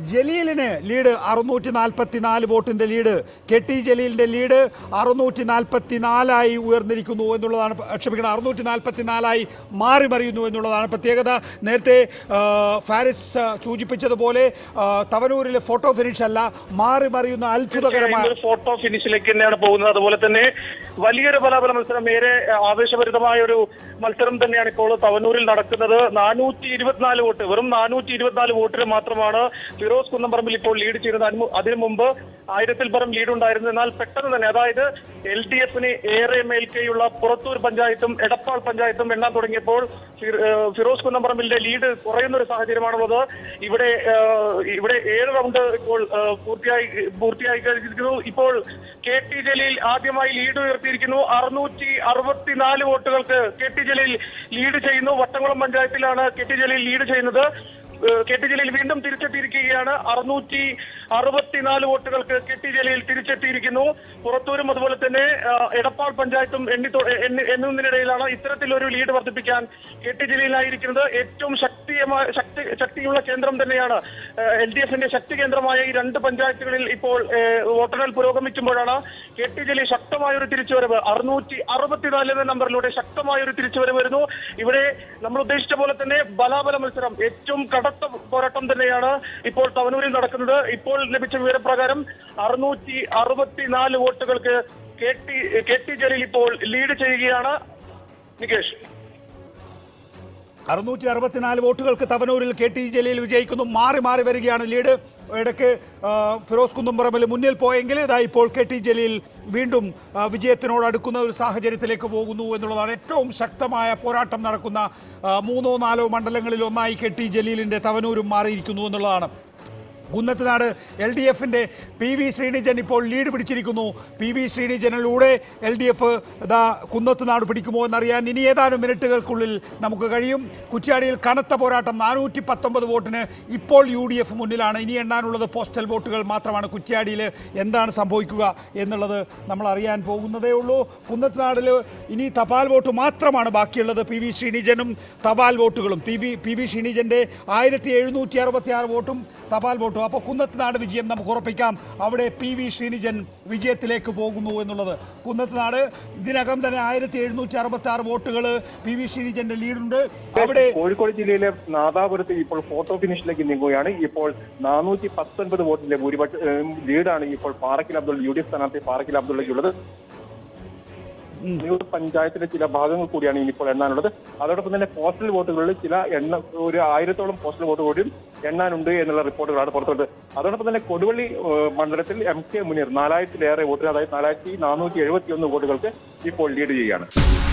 ജലീലിന് lead അറുന്നൂറ്റി നാൽപ്പത്തി നാല് വോട്ടിന്റെ ലീഡ് കെ ടി ജലീലിന്റെ ലീഡ് അറുന്നൂറ്റി നാൽപ്പത്തി നാലായി ഉയർന്നിരിക്കുന്നു എന്നുള്ളതാണ് പ- ക്ഷമിക്കണം അറുന്നൂറ്റി നാൽപ്പത്തി നാലായി മാറി മറിയുന്നു എന്നുള്ളതാണ് പ്രത്യേകത നേരത്തെ ആ, ഫാരിസ് ആ, സൂചിപ്പിച്ചതുപോലെ ആ, തവനൂരിലെ ഫോട്ടോ ഫിനിഷ് അല്ല മാറി മറിയുന്ന അത്ഭുതകരമായ ഒരു ഫോട്ടോ ഫിനിഷിലേക്ക് തന്നെയാണ് പോകുന്നത് അതുപോലെ തന്നെ വലിയൊരു ബലാബല മത്സരം ഏറെ ആവേശഭരിതമായ ഒരു മത്സരം തന്നെയാണ് ഇപ്പോൾ തവനൂരിൽ നടക്കുന്നത് നാനൂറ്റി ഇരുപത്തിനാല് വോട്ട് വെറും നാനൂറ്റി ഇരുപത്തിനാല് വോട്ടിന് മാത്രമാണ് ഫിറോസ് കുന്നംപറമ്പിൽ ഇപ്പോൾ ലീഡ് ചെയ്യുന്നത് അതിന് മു- അതിനു മുമ്പ് ആയിരത്തിൽ പരം ലീഡ് ഉണ്ടായിരുന്നു എന്നാൽ പെട്ടെന്ന് തന്നെ അതായത് എൽ ഡി എഫിന് ഏറെ മേൽക്കൈയുള്ള പുറത്തൂർ പഞ്ചായത്തും എടപ്പാൾ പഞ്ചായത്തും എണ്ണാൻ തുടങ്ങിയപ്പോൾ ഫിർ- ഏഹ് ഫിറോസ് കുന്നംപറമ്പിന്റെ ലീഡ് കുറയുന്ന ഒരു സാഹചര്യമാണുള്ളത് ഇവിടെ ഏഹ് ഇവിടെ ഏഴ് റൗണ്ട് ഇപ്പോൾ ഏഹ് പൂർത്തിയായി പൂർത്തിയായി കഴിഞ്ഞിരിക്കുന്നു ഇപ്പോൾ കെ ടി ജലീൽ ആദ്യമായി ലീഡ് ഉയർത്തിയിരിക്കുന്നു അറുന്നൂറ്റി അറുപത്തിനാല് വോട്ടുകൾക്ക് കെ ടി ജലീൽ ലീഡ് ചെയ്യുന്നു വട്ടംകുളം പഞ്ചായത്തിലാണ് കെ ടി ജലീൽ ലീഡ് ചെയ്യുന്നത് ഏഹ് കെ ടി ജലീൽ വീണ്ടും തിരിച്ചെത്തിയിരിക്കുകയാണ് അറുന്നൂറ്റി അറുപത്തിനാല് വോട്ടുകൾക്ക് കെ ടി ജലീൽ തിരിച്ചെത്തിയിരിക്കുന്നു പുറത്തൂരും അതുപോലെ തന്നെ ഏഹ് എടപ്പാൾ പഞ്ചായത്തും എണ്ണി തൊ- എണ്ണി- എണ്ണുന്നതിനിടയിലാണ് ഇത്തരത്തിലൊരു ലീഡ് വർദ്ധിപ്പിക്കാൻ കെ ടി ജലീലായിരിക്കുന്നത് ഏറ്റവും ശക്തിയമായ ശക്തി ശക്തിയുള്ള കേന്ദ്രം തന്നെയാണ് എൽ ഡി എഫിന്റെ ശക്തി കേന്ദ്രമായ ഈ രണ്ട് പഞ്ചായത്തുകളിൽ ഇപ്പോൾ ഏഹ് വോട്ടെണ്ണൽ പുരോഗമിക്കുമ്പോഴാണ് കെ ടി ജലീൽ ശക്തമായ ഒരു തിരിച്ചുവരവ് അറുന്നൂറ്റി അറുപത്തിനാല് എന്ന നമ്പറിലൂടെ ശക്തമായ ഒരു തിരിച്ചുവരവ് വരുന്നു ഇവിടെ നമ്മൾ ഉദ്ദേശിച്ച പോലെ തന്നെ ബലാബല മത്സരം ഏറ്റവും കടത്ത പോരാട്ടം തന്നെയാണ് ഇപ്പോൾ തവനൂരിൽ നടക്കുന്നത് ഇപ്പോൾ ലഭിച്ച വിവരപ്രകാരം അറുന്നൂറ്റി അറുപത്തിനാല് വോട്ടുകൾക്ക് K T K T Jaleel ഇപ്പോൾ ലീഡ് ചെയ്യുകയാണ് നികേഷ് അറുന്നൂറ്റി അറുപത്തിനാല് വോട്ടുകൾക്ക് തവനൂരിൽ കെ ടി ജലീൽ വിജയിക്കുന്നു മാറി മാറി വരികയാണ് ലീഡ് ഇടയ്ക്ക് ആ, ഫിറോസ് കുന്നുംപറമ്പിൽ മുന്നിൽ പോയെങ്കിൽ ഇതാ ഇപ്പോൾ കെ ടി ജലീൽ വീണ്ടും ആ, വിജയത്തിനോട് അടുക്കുന്ന ഒരു സാഹചര്യത്തിലേക്ക് പോകുന്നു എന്നുള്ളതാണ് ഏറ്റവും ശക്തമായ പോരാട്ടം നടക്കുന്ന ആ, മൂന്നോ നാലോ മണ്ഡലങ്ങളിൽ ഒന്നായി കെ ടി ജലീലിൻ്റെ തവനൂരും മാറിയിരിക്കുന്നു എന്നുള്ളതാണ് കുന്നത്തുനാട് എൽ ഡി എഫിൻ്റെ പി വി ശ്രീനിജൻ ഇപ്പോൾ ലീഡ് പിടിച്ചിരിക്കുന്നു പി വി ശ്രീനിജനിലൂടെ എൽ ഡി എഫ് ഇതാ കുന്നത്തുനാട് പിടിക്കുമോ എന്നറിയാൻ ഇനി ഏതാനും മിനിറ്റുകൾക്കുള്ളിൽ നമുക്ക് കഴിയും കുറ്റ്യാടിയിൽ കനത്ത പോരാട്ടം നാനൂറ്റി പത്തൊമ്പത് വോട്ടിന് ഇപ്പോൾ യു ഡി എഫ് മുന്നിലാണ് ഇനി എണ്ണാനുള്ളത് പോസ്റ്റൽ വോട്ടുകൾ മാത്രമാണ് കുറ്റ്യാടിയിൽ എന്താണ് സംഭവിക്കുക എന്നുള്ളത് നമ്മൾ അറിയാൻ പോകുന്നതേ ഉള്ളൂ കുന്നത്തുനാടിൽ ഇനി തപാൽ വോട്ട് മാത്രമാണ് ബാക്കിയുള്ളത് പി വി ശ്രീനിജനും തപാൽ വോട്ടുകളും പി വി പി വി ശ്രീനിജൻ്റെ ആയിരത്തി എഴുന്നൂറ്റി അറുപത്തി ആറ് വോട്ടും തപാൽ വോട്ടും അപ്പോൾ കുന്നത്തുനാട് വിജയം നമുക്ക് ഉറപ്പിക്കാം അവിടെ പി വി ശ്രീനിജൻ വിജയത്തിലേക്ക് പോകുന്നു എന്നുള്ളത് കുന്നത്തുനാട് ഇതിനകം തന്നെ ആയിരത്തി എഴുന്നൂറ്റി അറുപത്തി ആറ് വോട്ടുകൾ പി വി ശ്രീനിജന്റെ ലീഡുണ്ട് അവിടെ കോഴിക്കോട് ജില്ലയിലെ നാദാപുരത്ത് ഇപ്പോൾ ഫോട്ടോ ഫിനിഷിലേക്ക് നീങ്ങുകയാണ് ഇപ്പോൾ നാനൂറ്റി പത്തൊൻപത് വോട്ടിന്റെ ഭൂരിപക്ഷ ഏഹ് ലീഡാണ് ഇപ്പോൾ Parakkal Abdulla U D F സ്ഥാനാർത്ഥി പാറക്കിൽ അബ്ദുള്ളയ്ക്കുള്ളത് ന്യൂസ് പഞ്ചായത്തിലെ ചില ഭാഗങ്ങൾ കൂടിയാണ് ഇനിയിപ്പോൾ എണ്ണാനുള്ളത് അതോടൊപ്പം തന്നെ പോസ്റ്റൽ വോട്ടുകളിൽ ചില എണ്ണ ഒരു ആയിരത്തോളം പോസ്റ്റൽ വോട്ട് കൂടിയും എണ്ണാനുണ്ട് എന്നുള്ള റിപ്പോർട്ടുകളാണ് പുറത്തുള്ളത് അതോടൊപ്പം തന്നെ കൊടുവള്ളി ഏഹ് മണ്ഡലത്തിൽ എം കെ മുനീർ നാലായിരത്തിലേറെ വോട്ടുകൾ അതായത് നാലായിരത്തി നാനൂറ്റി എഴുപത്തി ഒന്ന് വോട്ടുകൾക്ക് ഇപ്പോൾ ലീഡ് ചെയ്യുകയാണ്